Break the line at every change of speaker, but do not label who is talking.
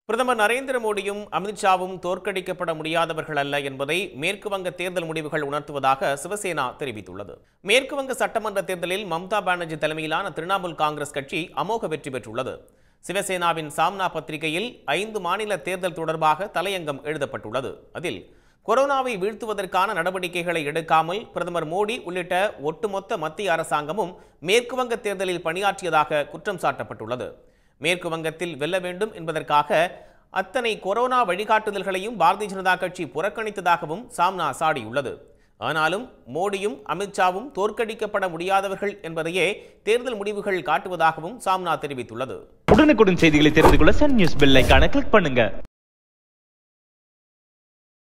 பிரதமர் நரேந்திர மோடியும் அமித்ஷாவும் தோற்கடிக்கப்பட முடியாதவர்கள் அல்ல என்பதை மேற்கு வங்க தேர்தல் முடிவுகள் உணர்த்துவதாக சிவசேனா தெரிவித்துள்ளது மேற்கு வங்க சட்டமன்ற தேர்தலில் மம்தா பானர்ஜி தலைமையிலான திரிணாமுல் காங்கிரஸ் கட்சி அமோக வெற்றி பெற்றுள்ளது சிவசேனாவின் சாம்னா பத்திரிகையில் ஐந்து மாநில தேர்தல் தொடர்பாக தலையங்கம் எழுதப்பட்டுள்ளது அதில் கொரோனாவை வீழ்த்துவதற்கான நடவடிக்கைகளை எடுக்காமல் பிரதமர் மோடி உள்ளிட்ட ஒட்டுமொத்த மத்திய அரசாங்கமும் மேற்கு வங்க தேர்தலில் பணியாற்றியதாக குற்றம் சாட்டப்பட்டுள்ளது மேற்கு வங்கத்தில் வெல்ல வேண்டும் என்பதற்காக அத்தனை கொரோனா வழிகாட்டுதல்களையும் பாரதிய ஜனதா கட்சி புறக்கணித்ததாகவும் சாம்னா சாடியுள்ளது ஆனாலும் மோடியும் அமித்ஷாவும் தோற்கடிக்கப்பட முடியாதவர்கள் என்பதையே தேர்தல் முடிவுகள் காட்டுவதாகவும் சாம்னா தெரிவித்துள்ளது
உடனுக்குடன் செய்திகளை தெரிந்து கொள்ள சன் நியூஸ் பெல் ஐகானை கிளிக் பண்ணுங்க